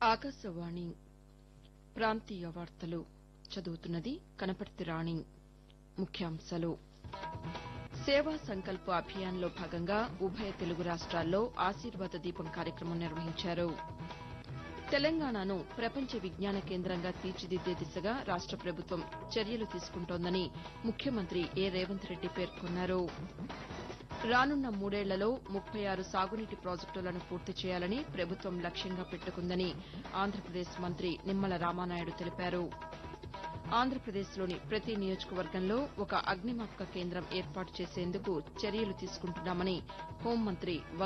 ఆకాశవాణి ప్రాంతీయ వార్తలు చదువుతున్నది కనపర్తి రాణి ముఖ్యాంశాలు సేవా సంకల్ప్ అభియాన్లో భాగంగా ఉభయ తెలుగు రాష్ట్రాల్లో ఆశీర్వాద దీపం కార్యక్రమం నిర్వహించారు తెలంగాణను ప్రపంచ విజ్ఞాన కేంద్రంగా తీర్చిదిద్దే దిశగా రాష్ట ప్రభుత్వం చర్యలు తీసుకుంటోందని ముఖ్యమంత్రి ఏ రేవంత్ రెడ్డి పేర్కొన్నారు రానున్న మూడేళ్లలో ముప్పై ఆరు సాగునీటి ప్రాజెక్టులను పూర్తి చేయాలని ప్రభుత్వం లక్ష్యంగా పెట్టుకుందని ఆంధ్రప్రదేశ్ మంత్రి నిమ్మల రామానాయుడు తెలిపారు ఆంధ్రప్రదేశ్లోని ప్రతి నియోజకవర్గంలో ఒక అగ్నిమాపక కేంద్రం ఏర్పాటు చేసేందుకు చర్యలు తీసుకుంటున్నామని హోంమంత్రి